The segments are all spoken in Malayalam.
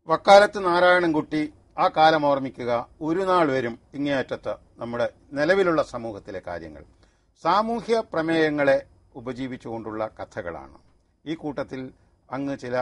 വക്കാലത്ത് നാരായണൻകുട്ടി ആ കാലം ഓർമ്മിക്കുക ഒരു നാൾ വരും ഇങ്ങേയറ്റത്ത് നമ്മുടെ നിലവിലുള്ള സമൂഹത്തിലെ കാര്യങ്ങൾ സാമൂഹ്യ പ്രമേയങ്ങളെ ഉപജീവിച്ചുകൊണ്ടുള്ള കഥകളാണ് ഈ കൂട്ടത്തിൽ അങ്ങ് ചില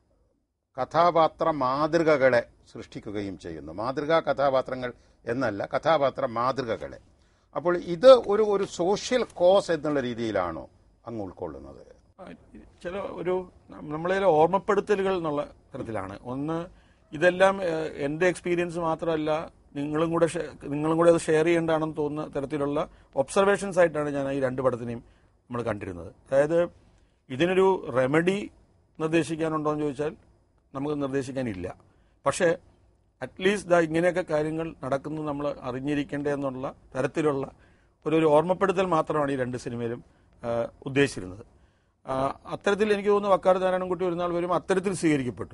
കഥാപാത്ര മാതൃകകളെ സൃഷ്ടിക്കുകയും ചെയ്യുന്നു മാതൃകാ കഥാപാത്രങ്ങൾ എന്നല്ല കഥാപാത്ര മാതൃകകളെ അപ്പോൾ ഇത് ഒരു ഒരു സോഷ്യൽ കോസ് എന്നുള്ള രീതിയിലാണോ അങ്ങ് ഉൾക്കൊള്ളുന്നത് ആ, ചില ഒരു നമ്മളെ ഓർമ്മപ്പെടുത്തലുകൾ എന്നുള്ള തരത്തിലാണ് ഒന്ന് ഇതെല്ലാം ഏഹ്, എന്റെ എക്സ്പീരിയൻസ് മാത്രമല്ല നിങ്ങളും കൂടെ ഷെ- നിങ്ങളും കൂടെ അത് ഷെയർ ചെയ്യേണ്ടതാണെന്ന് തോന്നുന്ന തരത്തിലുള്ള ഒബ്സർവേഷൻസ് ആയിട്ടാണ് ഞാൻ ഈ രണ്ട് പടത്തിനെയും നമ്മൾ കണ്ടിരുന്നത് അതായത് ഇതിനൊരു റെമഡി നിർദ്ദേശിക്കാനുണ്ടോ എന്ന് ചോദിച്ചാൽ നമുക്ക് നിർദ്ദേശിക്കാനില്ല പക്ഷേ അറ്റ്ലീസ്റ്റ് ദാ ഇങ്ങനെയൊക്കെ കാര്യങ്ങൾ നടക്കുന്നു നമ്മൾ അറിഞ്ഞിരിക്കേണ്ടത് എന്നുള്ള തരത്തിലുള്ള ഒരു ഒരു ഓർമ്മപ്പെടുത്തൽ മാത്രമാണ് ഈ രണ്ട് സിനിമയിലും ആ, ഉദ്ദേശിച്ചിരുന്നത് ആ, അത്തരത്തിൽ എനിക്ക് തോന്നുന്നു വക്കാട് നാരായണൻകുട്ടി ഒരു നാൾ വരും അത്തരത്തിൽ സ്വീകരിക്കപ്പെട്ടു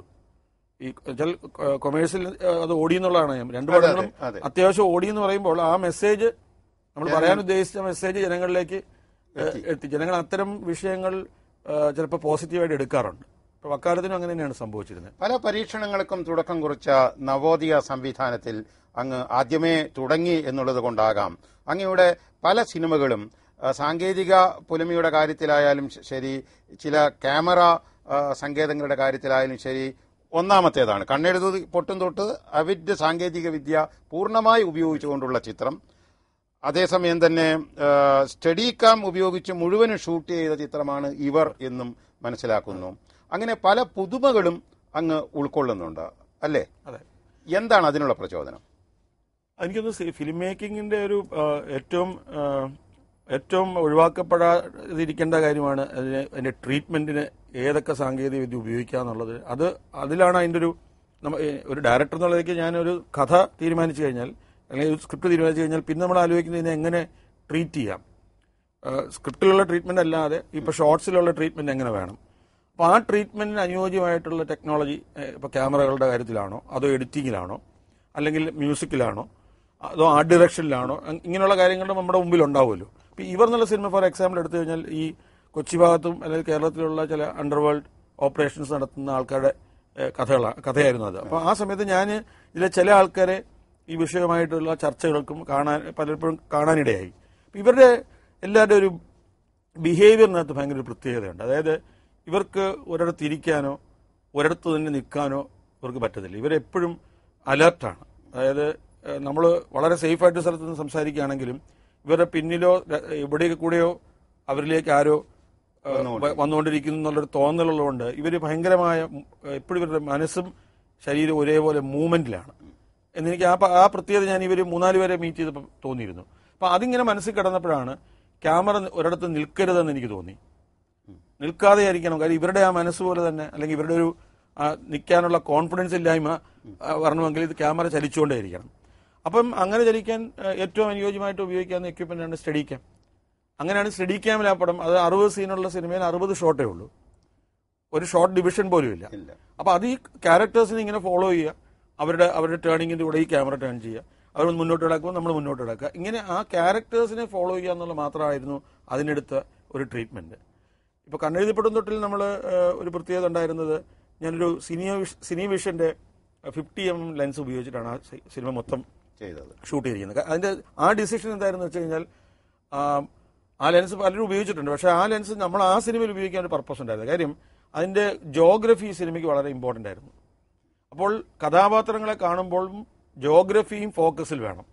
ഈ ചില കൊമേഴ്സിൽ അത് ഓടി എന്നുള്ളതാണ് ഞാൻ രണ്ട് അതെ, പടങ്ങളും അതെ. അത്യാവശ്യം ഓടി എന്ന് പറയുമ്പോൾ ആ മെസ്സേജ് നമ്മൾ പറയാൻ ഉദ്ദേശിച്ച മെസ്സേജ് ജനങ്ങളിലേക്ക് ഏഹ്, എത്തി ജനങ്ങൾ അത്തരം വിഷയങ്ങൾ ചിലപ്പോൾ പോസിറ്റീവായിട്ട് എടുക്കാറുണ്ട് അപ്പോൾ വക്കാലത്തിനും അങ്ങനെ തന്നെയാണ് സംഭവിച്ചിരുന്നത് പല പരീക്ഷണങ്ങൾക്കും തുടക്കം കുറിച്ച നവോദയ സംവിധാനത്തിൽ അങ്ങ് ആദ്യമേ തുടങ്ങി എന്നുള്ളത് കൊണ്ടാകാം അങ്ങയുടെ പല സിനിമകളും ആ, സാങ്കേതിക പുലമിയുടെ കാര്യത്തിലായാലും ശ- ശരി ചില ക്യാമറ ആ, സങ്കേതങ്ങളുടെ കാര്യത്തിലായാലും ശരി ഒന്നാമത്തേതാണ് കണ്ണെഴുതു പൊട്ടും തൊട്ട് അവിഡ് സാങ്കേതിക വിദ്യ പൂർണ്ണമായി ഉപയോഗിച്ചുകൊണ്ടുള്ള ചിത്രം അതേസമയം തന്നെ ആ, സ്റ്റഡി കാം ഉപയോഗിച്ച് മുഴുവനും ഷൂട്ട് ചെയ്ത ചിത്രമാണ് ഇവർ എന്നും മനസ്സിലാക്കുന്നു അങ്ങനെ പല പുതുമകളും അങ്ങ് ഉൾക്കൊള്ളുന്നുണ്ട് അല്ലേ അതെ എന്താണ് അതിനുള്ള പ്രചോദനം എനിക്കൊന്ന് ഫിലിം മേക്കിങ്ങിന്റെ ഒരു ആ, ഏറ്റവും ആ, ഏറ്റവും ഒഴിവാക്കപ്പെടാതിരിക്കേണ്ട കാര്യമാണ് അതിന് അതിന്റെ ട്രീറ്റ്മെന്റിന് ഏതൊക്കെ സാങ്കേതിക വിദ്യ ഉപയോഗിക്കുക എന്നുള്ളത് അത് അതിലാണ് അതിന്റെ ഒരു നമ്മ ഏ, ഒരു ഡയറക്ടർ എന്നുള്ളതിലേക്ക് ഞാനൊരു കഥ തീരുമാനിച്ചു കഴിഞ്ഞാൽ അല്ലെങ്കിൽ ഒരു സ്ക്രിപ്റ്റ് തീരുമാനിച്ചു കഴിഞ്ഞാൽ പിന്നെ നമ്മൾ ആലോചിക്കുന്നത് ഇതിനെ എങ്ങനെ ട്രീറ്റ് ചെയ്യാം ആ, സ്ക്രിപ്റ്റിലുള്ള ട്രീറ്റ്മെന്റ് അല്ലാതെ ഇപ്പൊ ഷോർട്സിലുള്ള ട്രീറ്റ്മെന്റ് എങ്ങനെ വേണം അപ്പോൾ ആ ട്രീറ്റ്മെന്റിന് അനുയോജ്യമായിട്ടുള്ള ടെക്നോളജി ഇപ്പോൾ ക്യാമറകളുടെ കാര്യത്തിലാണോ അതോ എഡിറ്റിങ്ങിലാണോ അല്ലെങ്കിൽ മ്യൂസിക്കിലാണോ അതോ ആർട്ട് ഡയറക്ഷനിലാണോ അങ് ഇങ്ങനെയുള്ള കാര്യങ്ങൾ നമ്മുടെ മുമ്പിൽ ഉണ്ടാവുമല്ലോ ഇപ്പോൾ ഇവർ എന്നുള്ള സിനിമ ഫോർ എക്സാമ്പിൾ എടുത്തു കഴിഞ്ഞാൽ ഈ കൊച്ചി ഭാഗത്തും അല്ലെങ്കിൽ കേരളത്തിലുള്ള ചില അണ്ടർവേൾഡ് ഓപ്പറേഷൻസ് നടത്തുന്ന ആൾക്കാരുടെ ഏഹ്, കഥകളാണ് കഥയായിരുന്നു അത് അപ്പോൾ ആ സമയത്ത് ഞാൻ ഇതിലെ ചില ആൾക്കാരെ ഈ വിഷയമായിട്ടുള്ള ചർച്ചകൾക്കും കാണാൻ പലപ്പോഴും കാണാനിടയായി അപ്പോൾ ഇവരുടെ എല്ലാവരുടെ ഒരു ബിഹേവിയറിനകത്ത് ഭയങ്കര ഒരു പ്രത്യേകതയുണ്ട് അതായത് ഇവർക്ക് ഒരിടത്ത് ഇരിക്കാനോ ഒരിടത്ത് തന്നെ നിൽക്കാനോ ഇവർക്ക് പറ്റത്തില്ല ഇവരെപ്പോഴും അലർട്ടാണ് അതായത് നമ്മൾ വളരെ സേഫായിട്ട് സ്ഥലത്ത് നിന്ന് സംസാരിക്കുകയാണെങ്കിലും ഇവരുടെ പിന്നിലോ ര- എവിടെയൊക്കെ കൂടെയോ അവരിലേക്ക് ആരോ ഏഹ്, വ- വന്നുകൊണ്ടിരിക്കുന്നു എന്നുള്ളൊരു തോന്നലുള്ളതുകൊണ്ട് ഇവർ ഭയങ്കരമായ എപ്പോഴും ഇവരുടെ മനസ്സും ശരീരവും ഒരേപോലെ മൂവ്മെന്റിലാണ് എന്നെനിക്ക് ആ പ- ആ പ്രത്യേകത ഞാൻ ഇവർ മൂന്നാല് പേരെ മീറ്റ് ചെയ്തപ്പോൾ തോന്നിയിരുന്നു അപ്പൊ അതിങ്ങനെ മനസ്സിൽ കിടന്നപ്പോഴാണ് ക്യാമറ ഒരിടത്ത് നിൽക്കരുതെന്ന് എനിക്ക് തോന്നി നിൽക്കാതെ ആയിരിക്കണം കാര്യം ഇവരുടെ ആ മനസ്സ് പോലെ തന്നെ അല്ലെങ്കിൽ ഇവരുടെ ഒരു ആ, നിൽക്കാനുള്ള കോൺഫിഡൻസ് ഇല്ലായ്മ ആ, വരണമെങ്കിൽ ഇത് ക്യാമറ ചലിച്ചുകൊണ്ടേയിരിക്കണം അപ്പം അങ്ങനെ ചലിക്കാൻ ആ, ഏറ്റവും അനുയോജ്യമായിട്ട് ഉപയോഗിക്കാവുന്ന എക്യുപ്മെന്റ് ആണ് സ്റ്റഡി ക്യാം അങ്ങനെയാണ് സ്റ്റഡി ക്യാമിൽ ആ പടം അത് അറുപത് സീനുള്ള സിനിമയിൽ അറുപത് ഷോട്ടേ ഉള്ളൂ ഒരു ഷോർട്ട് ഡിവിഷൻ പോലും ഇല്ല ഇല്ല അപ്പൊ അത് ഈ ക്യാരക്ടേഴ്സിനെ ഇങ്ങനെ ഫോളോ ചെയ്യുക അവരുടെ അവരുടെ ടേണിങ്ങിന്റെ കൂടെ ഈ ക്യാമറ ടേൺ ചെയ്യുക അവർ മുന്നോട്ട് കിടക്കുമ്പോൾ നമ്മൾ മുന്നോട്ട് കിടക്കുക ഇങ്ങനെ ആ ക്യാരക്ടേഴ്സിനെ ഫോളോ ചെയ്യുക എന്നുള്ള മാത്രമായിരുന്നു അതിനെടുത്ത ഒരു ട്രീറ്റ്മെന്റ് ഇപ്പൊ കണ്ണെഴുതിപ്പെടും തൊട്ടിൽ നമ്മൾ ഒരു പ്രത്യേകത ഉണ്ടായിരുന്നത് ഞാനൊരു സിനിയ സിനി വിഷന്റെ ഫിഫ്റ്റി എം ലെൻസ് ഉപയോഗിച്ചിട്ടാണ് ആ സി- സിനിമ മൊത്തം ചെയ്തത് ഷൂട്ട് ചെയ്തിരിക്കുന്നത് ക- അതിന്റെ ആ ഡിസിഷൻ എന്തായിരുന്നു വെച്ച് കഴിഞ്ഞാൽ ആ, ആ ലെൻസ് പലരും ഉപയോഗിച്ചിട്ടുണ്ട് പക്ഷെ ആ ലെൻസ് നമ്മൾ ആ സിനിമയിൽ ഉപയോഗിക്കാൻ ഒരു പർപ്പസ് ഉണ്ടായിരുന്നു കാര്യം അതിന്റെ ജോഗ്രഫി ഈ സിനിമയ്ക്ക് വളരെ ഇമ്പോർട്ടന്റ് ആയിരുന്നു അപ്പോൾ കഥാപാത്രങ്ങളെ കാണുമ്പോഴും ജോഗ്രഫിയും ഫോക്കസിൽ വേണം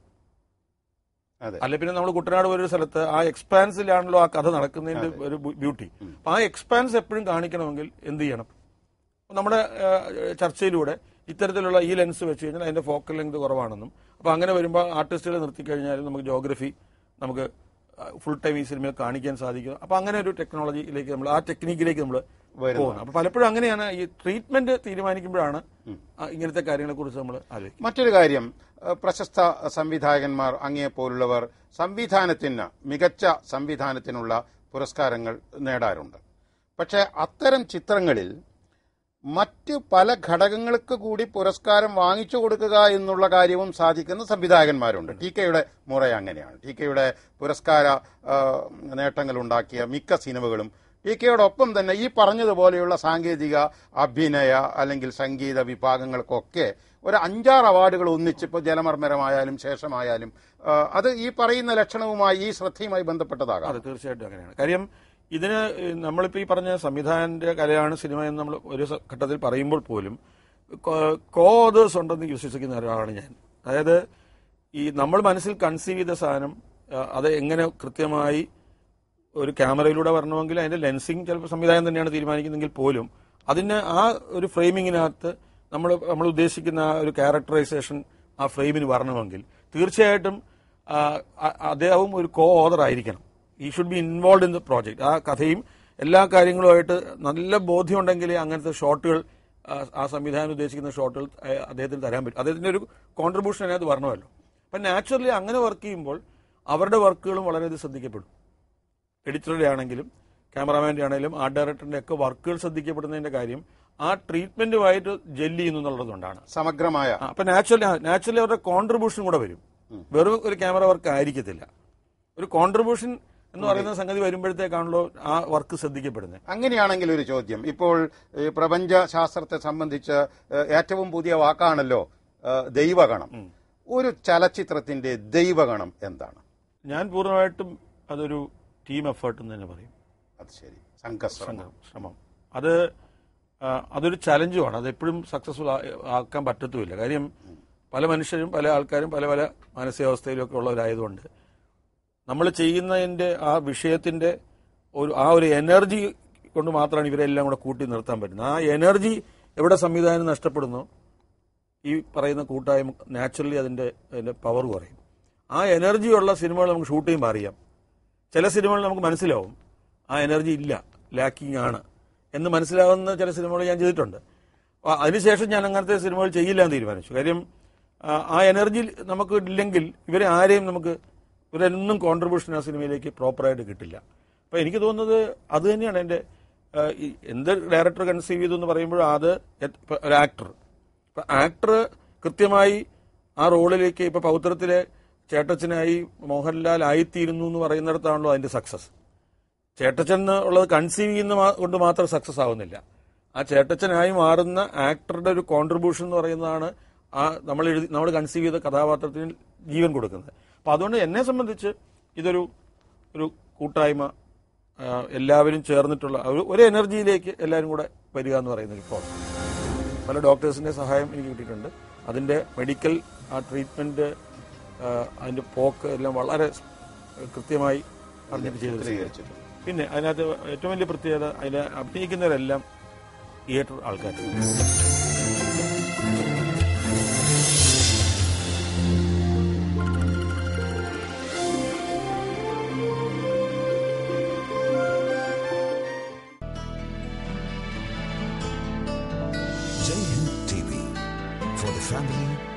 അതെ അല്ലെ പിന്നെ നമ്മൾ കുട്ടനാട് പോലൊരു സ്ഥലത്ത് ആ എക്സ്പാൻസിലാണല്ലോ ആ കഥ നടക്കുന്നതിന്റെ ഒരു ബ്യൂട്ടി അപ്പൊ ആ എക്സ്പാൻസ് എപ്പോഴും കാണിക്കണമെങ്കിൽ എന്ത് ചെയ്യണം അപ്പൊ നമ്മുടെ ആ, ചർച്ചയിലൂടെ ഇത്തരത്തിലുള്ള ഈ ലെൻസ് വെച്ച് കഴിഞ്ഞാൽ അതിന്റെ ഫോക്കൽ ലെങ്ത് കുറവാണെന്നും അപ്പൊ അങ്ങനെ വരുമ്പോൾ ആർട്ടിസ്റ്റുകളെ നിർത്തിക്കഴിഞ്ഞാൽ നമുക്ക് ജോഗ്രഫി നമുക്ക് ഫുൾ ടൈം ഈ സിനിമയിൽ കാണിക്കാൻ സാധിക്കും അപ്പൊ അങ്ങനെ ഒരു ടെക്നോളജിയിലേക്ക് നമ്മൾ ആ ടെക്നിക്കിലേക്ക് നമ്മൾ വരുന്നു. പോകുന്നത് അപ്പൊ പലപ്പോഴും അങ്ങനെയാണ് ഈ ട്രീറ്റ്മെന്റ് തീരുമാനിക്കുമ്പോഴാണ് ആ, ഇങ്ങനത്തെ കാര്യങ്ങളെ കുറിച്ച് നമ്മൾ ആലോചിക്കുന്നത് മറ്റൊരു കാര്യം ഏഹ്, പ്രശസ്ത സംവിധായകന്മാർ അങ്ങേ പോലുള്ളവർ സംവിധാനത്തിന് മികച്ച സംവിധാനത്തിനുള്ള പുരസ്കാരങ്ങൾ നേടാറുണ്ട് പക്ഷേ അത്തരം ചിത്രങ്ങളിൽ മറ്റ് പല ഘടകങ്ങൾക്ക് കൂടി പുരസ്കാരം വാങ്ങിച്ചു കൊടുക്കുക എന്നുള്ള കാര്യവും സാധിക്കുന്ന സംവിധായകന്മാരുണ്ട് ടി കെയുടെ മുറ അങ്ങനെയാണ് ടി കെയുടെ പുരസ്കാര ആ, നേട്ടങ്ങൾ ഉണ്ടാക്കിയ മിക്ക സിനിമകളും ഇ കെയോടൊപ്പം തന്നെ ഈ പറഞ്ഞതുപോലെയുള്ള സാങ്കേതിക അഭിനയ അല്ലെങ്കിൽ സംഗീത വിഭാഗങ്ങൾക്കൊക്കെ ഒരു അഞ്ചാറ് അവാർഡുകൾ ഒന്നിച്ചിപ്പോൾ ജലമർമ്മരമായാലും ശേഷമായാലും ആ, അത് ഈ പറയുന്ന ലക്ഷണവുമായി ഈ ശ്രദ്ധയുമായി ബന്ധപ്പെട്ടതാകാം അതെ തീർച്ചയായിട്ടും അങ്ങനെയാണ് കാര്യം ഇതിന് നമ്മളിപ്പോൾ ഈ പറഞ്ഞ സംവിധാനന്റെ കലയാണ് സിനിമ എന്ന് നമ്മൾ ഒരു സ- ഘട്ടത്തിൽ പറയുമ്പോൾ പോലും കോ ഓതേഴ്സ് ഉണ്ടെന്ന് വിശ്വസിക്കുന്ന ഒരാളാണ് ഞാൻ അതായത് ഈ നമ്മൾ മനസ്സിൽ കൺസീവ് ചെയ്ത സാധനം ആ, അത് എങ്ങനെ കൃത്യമായി ഒരു ക്യാമറയിലൂടെ വരണമെങ്കിൽ അതിന്റെ ലെൻസിങ് ചിലപ്പോൾ സംവിധാനം തന്നെയാണ് തീരുമാനിക്കുന്നതെങ്കിൽ പോലും അതിന് ആ ഒരു ഫ്രെയിമിങ്ങിനകത്ത് നമ്മൾ നമ്മൾ ഉദ്ദേശിക്കുന്ന ആ ഒരു ക്യാരക്ടറൈസേഷൻ ആ ഫ്രെയിമിന് വരണമെങ്കിൽ തീർച്ചയായിട്ടും ആ, അ- അദ്ദേഹവും ഒരു കോ ഓതർ ആയിരിക്കണം ഈ should be involve in the project ആ കഥയും എല്ലാ കാര്യങ്ങളുമായിട്ട് നല്ല ബോധ്യമുണ്ടെങ്കിലേ അങ്ങനത്തെ ഷോട്ടുകൾ ആ, ആ സംവിധാനം ഉദ്ദേശിക്കുന്ന ഷോട്ടുകൾ ആ, അദ്ദേഹത്തിന് തരാൻ പറ്റും അദ്ദേഹത്തിന്റെ ഒരു കോൺട്രിബ്യൂഷൻ അതിനകത്ത് വരണമല്ലോ അപ്പം നാച്ചുറലി അങ്ങനെ വർക്ക് ചെയ്യുമ്പോൾ അവരുടെ വർക്കുകളും വളരെയധികം ശ്രദ്ധിക്കപ്പെടും എഡിറ്ററുടെ ആണെങ്കിലും ക്യാമറാമാൻ്റെ ആണെങ്കിലും ആർട്ട് ഡയറക്ടറിന്റെ ഒക്കെ വർക്കുകൾ ശ്രദ്ധിക്കപ്പെടുന്നതിന്റെ കാര്യം ആ ട്രീറ്റ്മെന്റുമായിട്ട് ജെല്ല് ചെയ്യുന്നു എന്നുള്ളതുകൊണ്ടാണ് സമഗ്രമായ ആ, അപ്പൊ നാച്ചുറലി നാച്ചുറലി അവരുടെ കോൺട്രിബ്യൂഷൻ കൂടെ വരും വെറും ഒരു ക്യാമറ വർക്ക് ആയിരിക്കത്തില്ല ഒരു കോൺട്രിബ്യൂഷൻ എന്ന് പറയുന്ന സംഗതി വരുമ്പോഴത്തേക്കാണല്ലോ ആ വർക്ക് ശ്രദ്ധിക്കപ്പെടുന്നത് അങ്ങനെയാണെങ്കിൽ ഒരു ചോദ്യം ഇപ്പോൾ ഈ പ്രപഞ്ച ശാസ്ത്രത്തെ സംബന്ധിച്ച് ഏഹ്, ഏറ്റവും പുതിയ വാക്കാണല്ലോ ഏഹ്, ദൈവഗണം ഒരു ചലച്ചിത്രത്തിന്റെ ദൈവഗണം എന്താണ് ഞാൻ പൂർണ്ണമായിട്ടും അതൊരു ടീം എഫേർട്ട് എന്ന് തന്നെ പറയും അത് ശരി സംഘശ്രമം ശ്രമം ശ്രമം അത് ആ, അതൊരു ചലഞ്ചുമാണ് അത് എപ്പോഴും സക്സസ്ഫുൾ ആക്കാൻ പറ്റത്തുമില്ല കാര്യം പല മനുഷ്യരും പല ആൾക്കാരും പല പല മാനസികാവസ്ഥയിലും ഒക്കെ ഉള്ളവരായതുകൊണ്ട് നമ്മൾ ചെയ്യുന്നതിന്റെ ആ വിഷയത്തിന്റെ ഒരു ആ ഒരു എനർജി കൊണ്ട് മാത്രമാണ് ഇവരെല്ലാം കൂടെ കൂട്ടി നിർത്താൻ പറ്റുന്നത് ആ എനർജി എവിടെ സംവിധാനം നഷ്ടപ്പെടുന്നു ഈ പറയുന്ന കൂട്ടായ്മ നാച്ചുറലി അതിന്റെ അതിന്റെ പവർ കുറയും ആ എനർജി ഉള്ള സിനിമകൾ നമുക്ക് ഷൂട്ട് ചെയ്യുമ്പോൾ അറിയാം ചില സിനിമകൾ നമുക്ക് മനസ്സിലാവും ആ എനർജി ഇല്ല ലാക്കിംഗ് ആണ് എന്ന് മനസ്സിലാവുന്ന ചില സിനിമകൾ ഞാൻ ചെയ്തിട്ടുണ്ട് അപ്പൊ അതിനുശേഷം ഞാൻ അങ്ങനത്തെ സിനിമകൾ ചെയ്യില്ല എന്ന് തീരുമാനിച്ചു കാര്യം ആ, ആ എനർജി നമുക്ക് ഇല്ലെങ്കിൽ ഇവരെ ആരെയും നമുക്ക് ഇവരെന്നും കോൺട്രിബ്യൂഷൻ ആ സിനിമയിലേക്ക് പ്രോപ്പറായിട്ട് കിട്ടില്ല അപ്പൊ എനിക്ക് തോന്നുന്നത് അത് തന്നെയാണ് എൻ്റെ ആ, ഈ എന്ത് ഡയറക്ടർ കൺസീവ് ചെയ്തു എന്ന് പറയുമ്പോൾ അത് എത്- ഇപ്പൊ ഒരു ആക്ടർ ഇപ്പൊ ആക്ടർ കൃത്യമായി ആ റോളിലേക്ക് ഇപ്പൊ പൗത്രത്തിലെ ചേട്ടച്ചനായി മോഹൻലാൽ ആയിത്തീരുന്നു എന്ന് പറയുന്നിടത്താണല്ലോ അതിന്റെ സക്സസ് ചേട്ടച്ചൻ എന്ന് ഉള്ളത് കൺസീവ് ചെയ്യുന്ന മാ- കൊണ്ട് മാത്രം സക്സസ് ആവുന്നില്ല ആ ചേട്ടച്ചനായി മാറുന്ന ആക്ടറുടെ ഒരു കോൺട്രിബ്യൂഷൻ എന്ന് പറയുന്നതാണ് ആ നമ്മൾ എഴുതി നമ്മൾ കൺസീവ് ചെയ്ത കഥാപാത്രത്തിന് ജീവൻ കൊടുക്കുന്നത് അപ്പൊ അതുകൊണ്ട് എന്നെ സംബന്ധിച്ച് ഇതൊരു ഒരു കൂട്ടായ്മ ആ, എല്ലാവരും ചേർന്നിട്ടുള്ള ഒരു ഒരു എനർജിയിലേക്ക് എല്ലാവരും കൂടെ വരിക എന്ന് പറയുന്ന ഒരു പ്രോസസ് പല ഡോക്ടേഴ്സിന്റെ സഹായം എനിക്ക് കിട്ടിയിട്ടുണ്ട് അതിന്റെ മെഡിക്കൽ ആ ട്രീറ്റ്മെന്റ് ആ, അതിന്റെ പോക്ക് എല്ലാം വളരെ കൃത്യമായി പറഞ്ഞിട്ട് ചെയ്തു ചിത്രീകരിച്ചിട്ടുണ്ട് പിന്നെ അതിനകത്ത് ഏറ്റവും വലിയ പ്രത്യേകത അതിൽ അഭിനയിക്കുന്നവരെല്ലാം തിയേറ്റർ ആൾക്കാർ Jai Hind TV for the family